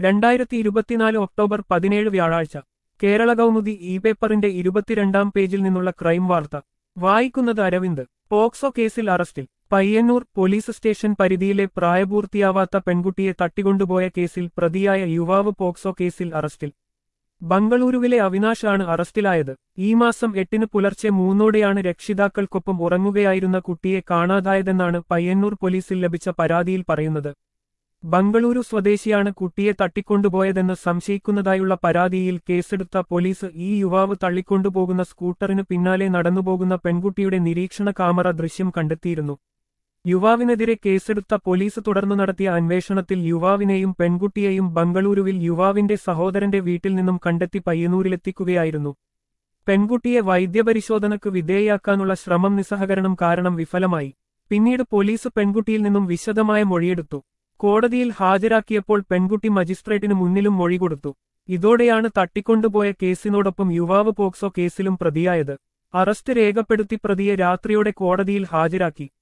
രണ്ടായിരത്തി ഇരുപത്തിനാല് ഒക്ടോബർ പതിനേഴ് വ്യാഴാഴ്ച കേരള കൗമുദി ഇ പേപ്പറിന്റെ ഇരുപത്തിരണ്ടാം പേജിൽ നിന്നുള്ള ക്രൈം വാർത്ത വായിക്കുന്നത് അരവിന്ദ് പോക്സോ കേസിൽ അറസ്റ്റിൽ പയ്യന്നൂർ പോലീസ് സ്റ്റേഷൻ പരിധിയിലെ പ്രായപൂർത്തിയാവാത്ത പെൺകുട്ടിയെ തട്ടിക്കൊണ്ടുപോയ കേസിൽ പ്രതിയായ യുവാവ് പോക്സോ കേസിൽ അറസ്റ്റിൽ ബംഗളൂരുവിലെ അവിനാഷാണ് അറസ്റ്റിലായത് ഈ മാസം എട്ടിന് പുലർച്ചെ മൂന്നോടെയാണ് രക്ഷിതാക്കൾക്കൊപ്പം ഉറങ്ങുകയായിരുന്ന കുട്ടിയെ കാണാതായതെന്നാണ് പയ്യന്നൂർ പോലീസിൽ ലഭിച്ച പരാതിയിൽ പറയുന്നത് ബംഗളൂരു സ്വദേശിയാണ് കുട്ടിയെ തട്ടിക്കൊണ്ടുപോയതെന്ന് സംശയിക്കുന്നതായുള്ള പരാതിയിൽ കേസെടുത്ത പോലീസ് ഈ യുവാവ് തള്ളിക്കൊണ്ടുപോകുന്ന സ്കൂട്ടറിന് പിന്നാലെ നടന്നുപോകുന്ന പെൺകുട്ടിയുടെ നിരീക്ഷണ കാമറ ദൃശ്യം കണ്ടെത്തിയിരുന്നു യുവാവിനെതിരെ കേസെടുത്ത പോലീസ് തുടർന്നു നടത്തിയ അന്വേഷണത്തിൽ യുവാവിനെയും പെൺകുട്ടിയെയും ബംഗളൂരുവിൽ യുവാവിന്റെ സഹോദരന്റെ വീട്ടിൽ നിന്നും കണ്ടെത്തി പയ്യന്നൂരിലെത്തിക്കുകയായിരുന്നു പെൺകുട്ടിയെ വൈദ്യപരിശോധനയ്ക്ക് വിധേയയാക്കാനുള്ള ശ്രമം നിസ്സഹകരണം കാരണം വിഫലമായി പിന്നീട് പോലീസ് പെൺകുട്ടിയിൽ നിന്നും വിശദമായ മൊഴിയെടുത്തു കോടതിയിൽ ഹാജരാക്കിയപ്പോൾ പെൺകുട്ടി മജിസ്ട്രേറ്റിന് മുന്നിലും മൊഴി കൊടുത്തു ഇതോടെയാണ് തട്ടിക്കൊണ്ടുപോയ കേസിനോടൊപ്പം യുവാവ് പോക്സോ കേസിലും പ്രതിയായത് അറസ്റ്റ് രേഖപ്പെടുത്തി പ്രതിയെ രാത്രിയോടെ കോടതിയിൽ ഹാജരാക്കി